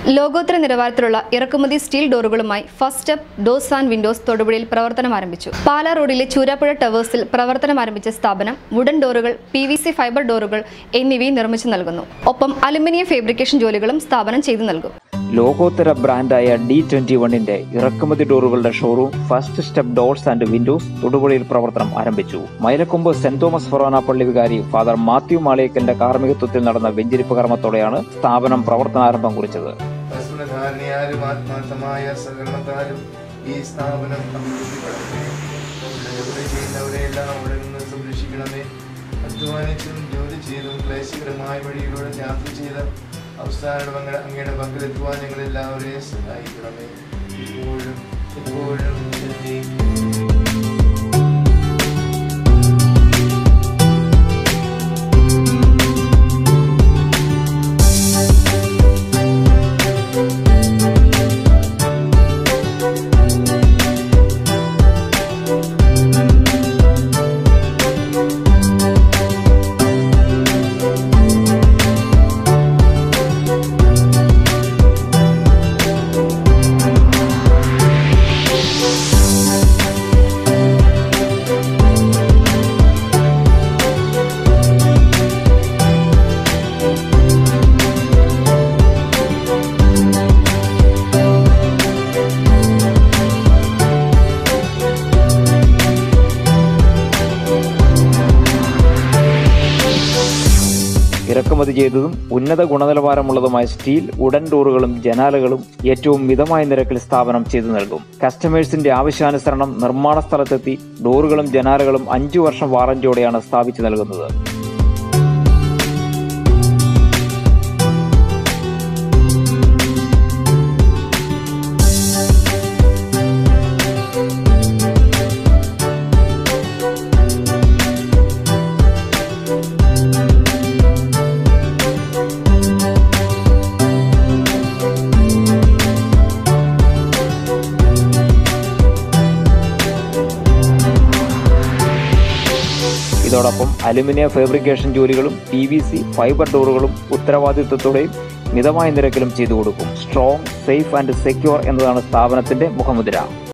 ലോകോത്തര നിലവാരത്തിലുള്ള ഇറക്കുമതി സ്റ്റീൽ ഡോറുകളുമായി first step doors and windows തൊടുപുഴയിൽ പ്രവർത്തനം ആരംഭിച്ചു പാലാ റോഡിലെ ചൂരാപ്പുഴ ടവേഴ്സിൽ പ്രവർത്തനം ആരംഭിച്ച സ്ഥാപനം വുഡൻ ഡോറുകൾ പി വി സി ഫൈബർ ഡോറുകൾ എന്നിവയും നിർമ്മിച്ചു നൽകുന്നു ഒപ്പം അലുമിനിയം ഫാബ്രിക്കേഷൻ ജോലികളും സ്ഥാപനം ചെയ്തു നൽകും ലോകോത്തര ബ്രാൻഡായ ഡി ട്വന്റി വണ്ണിന്റെ ഇറക്കുമതി ഡോറുകളുടെ showroom first step doors and windows തൊടുപുഴയിൽ പ്രവർത്തനം ആരംഭിച്ചു മൈലക്കൊമ്പ് സെന്റ് തോമസ് ഫൊറോന പള്ളി വികാരി ഫാദർ മാത്യു മാളിയക്കന്റെ കാർമ്മികത്വത്തിൽ നടന്ന വെഞ്ചരിപ്പ് കർമ്മത്തോടെയാണ് സ്ഥാപനം പ്രവർത്തനാരംഭം കുറിച്ചത് വസ്തുധാരണിയാലും ആത്മാർത്ഥമായ സഹകരണത്താലും ഈ സ്ഥാപനം അഭിവൃദ്ധിപ്പെടട്ടെ ഇവിടെ ജോലി ചെയ്യുന്നവരെയെല്ലാം അവിടെ നിന്ന് സംരക്ഷിക്കണമേ അധ്വാനിച്ചും ജോലി ചെയ്തും ക്ലേശകരമായ വഴിയിലൂടെ യാത്ര ചെയ്ത അവസാനം അങ്ങയുടെ അങ്ങയുടെ പങ്കിലെത്തുവാൻ ഞങ്ങളെല്ലാവരെയും സഹായിക്കണമേ ഇപ്പോഴും ഇപ്പോഴും എന്നേക്കും. ഇറക്കുമതി ചെയ്തതും ഉന്നത ഗുണനിലവാരമുള്ളതുമായ സ്റ്റീൽ ഉടൻ ഡോറുകളും ജനാലകളും ഏറ്റവും മിതമായ നിരക്കിൽ സ്ഥാപനം ചെയ്തു നൽകും കസ്റ്റമേഴ്സിന്റെ ആവശ്യാനുസരണം നിർമ്മാണ സ്ഥലത്തെത്തി ഡോറുകളും ജനാലകളും അഞ്ചു വർഷം വാറന്റിയോടെയാണ് സ്ഥാപിച്ചു നൽകുന്നത് ഇതോടൊപ്പം അലുമിനിയം ഫാബ്രിക്കേഷൻ ജോലികളും പി വി സി ഫൈബർ ഡോറുകളും ഉത്തരവാദിത്വത്തോടെയും മിതമായ നിരക്കിലും ചെയ്തു കൊടുക്കും സ്ട്രോങ് സേഫ് ആൻഡ് സെക്യൂർ എന്നതാണ് സ്ഥാപനത്തിന്റെ മുഖമുദ്ര